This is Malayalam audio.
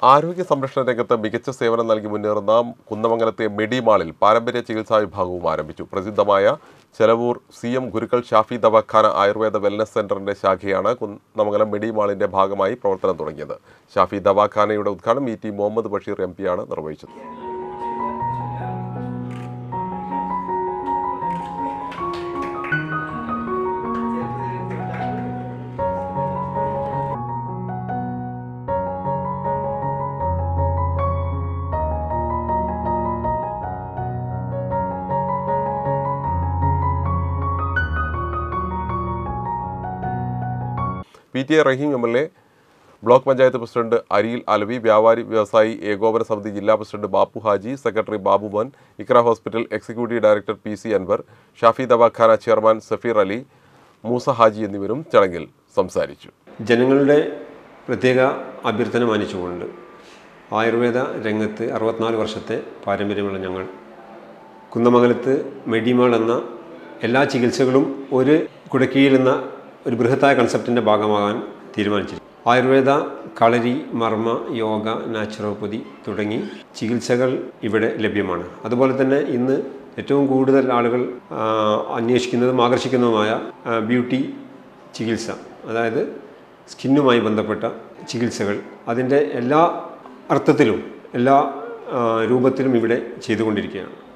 ആരോഗ്യ സംരക്ഷണ രംഗത്ത് മികച്ച സേവനം നൽകി മുന്നേറുന്ന കുന്നമംഗലത്തെ മെഡിമാളിൽ പാരമ്പര്യ ചികിത്സാ വിഭാഗവും ആരംഭിച്ചു പ്രസിദ്ധമായ Chelavoor C M Gurukkal Shafi Dawakhana Ayurveda wellness സെന്ററിന്റെ ശാഖയാണ് കുന്നമംഗലം മെഡിമാളിന്റെ ഭാഗമായി പ്രവർത്തനം തുടങ്ങിയത് ഷാഫി ദവാഖാനയുടെ ഉദ്ഘാടനം E T Muhammad Basheer M പിയാണ് നിർവഹിച്ചത് P T A Rahim M L A block panchayat president Ariyil Alavi വ്യാപാരി വ്യവസായി ഏകോപന സമിതി ജില്ലാ president Bappu Haji secretary Babu Mon Iqra hospital executive director P C Anwar Shafi Dawakhana chairman Safeer Ali Moosa Haji എന്നിവരും ചടങ്ങിൽ സംസാരിച്ചു ജനങ്ങളുടെ പ്രത്യേക അഭ്യർത്ഥന മാനിച്ചുകൊണ്ട് ആയുർവേദ രംഗത്ത് അറുപത്തിനാല് വർഷത്തെ പാരമ്പര്യമുള്ള ഞങ്ങൾ കുന്നമംഗലത്ത് മെഡിമാൾ എന്ന എല്ലാ ചികിത്സകളും ഒരു കുടക്കീഴിൽ എന്ന ഒരു ബൃഹത്തായ കൺസെപ്റ്റിൻ്റെ ഭാഗമാകാൻ തീരുമാനിച്ചിരുന്നു ആയുർവേദ കളരി മർമ്മ യോഗ നാച്ചുറോപ്പതി തുടങ്ങി ചികിത്സകൾ ഇവിടെ ലഭ്യമാണ് അതുപോലെ തന്നെ ഇന്ന് ഏറ്റവും കൂടുതൽ ആളുകൾ ആ, അന്വേഷിക്കുന്നതും ആകർഷിക്കുന്നതുമായ ആ, ബ്യൂട്ടി ചികിത്സ അതായത് സ്കിന്നുമായി ബന്ധപ്പെട്ട ചികിത്സകൾ അതിൻ്റെ എല്ലാ അർത്ഥത്തിലും എല്ലാ ആ, രൂപത്തിലും ഇവിടെ ചെയ്തുകൊണ്ടിരിക്കുകയാണ്